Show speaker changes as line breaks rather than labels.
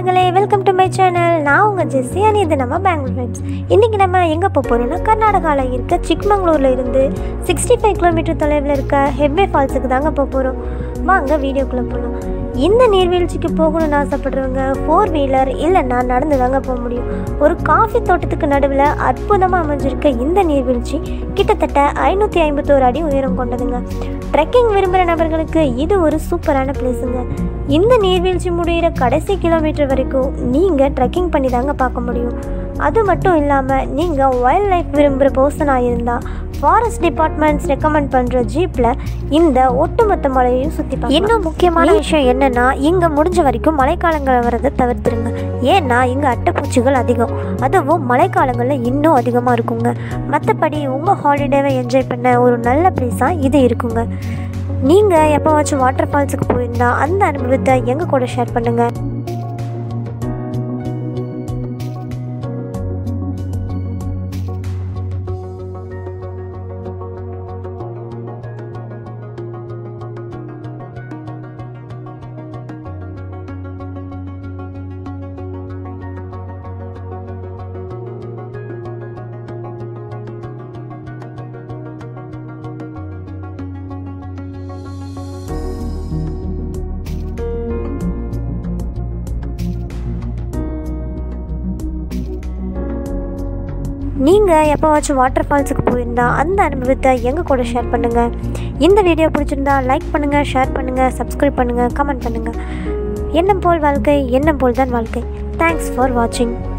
நண்பர்களே welcome to my channel நான் உங்கள் ஜெஸ்ஸி அண்ட் இது நம்ம பெங்களூர் வைப்ஸ் இன்றைக்கி நம்ம எங்கே போக போகிறோம்னா கர்நாடகாவில் இருக்க சிக்மங்களூரில் இருந்து சிக்ஸ்டி ஃபைவ் கிலோமீட்டர் தொலைவில் இருக்க ஹெப்பே ஃபால்ஸுக்கு தாங்க போக போகிறோம் வாங்க வீடியோக்குள்ளே போகலாம் இந்த நீர்வீழ்ச்சிக்கு போகணும்னு ஆசைப்படுறவங்க ஃபோர் வீலர் இல்லைன்னா நடந்து தாங்க போக முடியும் ஒரு காஃபி தோட்டத்துக்கு நடுவில் அற்புதமாக அமைஞ்சிருக்க இந்த நீர்வீழ்ச்சி கிட்டத்தட்ட ஐநூற்றி ஐம்பத்தோரு அடி உயரம் கொண்டதுங்க ட்ரெக்கிங் விரும்புகிற நபர்களுக்கு இது ஒரு சூப்பரான பிளேஸுங்க இந்த நீர்வீழ்ச்சி முடிகிற கடைசி கிலோமீட்டர் வரைக்கும் நீங்கள் ட்ரெக்கிங் பண்ணி தாங்க பார்க்க முடியும் அது மட்டும் இல்லாமல் நீங்கள் வைல்ட் லைஃப் விரும்புகிற பர்சனாக இருந்தால் ஃபாரஸ்ட் டிபார்ட்மெண்ட்ஸ் ரெக்கமெண்ட் பண்ணுற ஜீப்பில் இந்த ஒட்டுமொத்த மலையையும் சுற்றி பார்க்கலாம் இன்னும் முக்கியமான விஷயம் என்னென்னா இங்கே முடிஞ்ச வரைக்கும் மழைக்காலங்களில் வரதை தவிர்த்துருங்க ஏன்னா இங்கே அட்டைப்பூச்சிகள் அதிகம் அதுவும் மழைக்காலங்களில் இன்னும் அதிகமாக இருக்குங்க மற்றபடி உங்கள் ஹாலிடேவை என்ஜாய் பண்ண ஒரு நல்ல ப்ளேஸாக இது இருக்குங்க நீங்கள் எப்போவாச்சும் வாட்டர் ஃபால்ஸுக்கு போயிருந்தா அந்த அனுபவத்தை எங்கள் கூட ஷேர் பண்ணுங்கள் நீங்கள் எப்போவாச்சும் வாட்டர் ஃபால்ஸுக்கு போயிருந்தா அந்த அனுபவத்தை எங்கள் கூட ஷேர் பண்ணுங்கள் இந்த வீடியோ பிடிச்சிருந்தா லைக் பண்ணுங்கள் ஷேர் பண்ணுங்கள் சப்ஸ்கிரைப் பண்ணுங்கள் கமெண்ட் பண்ணுங்கள் எண்ணம் போல் வாழ்க்கை எண்ணம் போல் தான் வாழ்க்கை தேங்க்ஸ் ஃபார் வாட்சிங்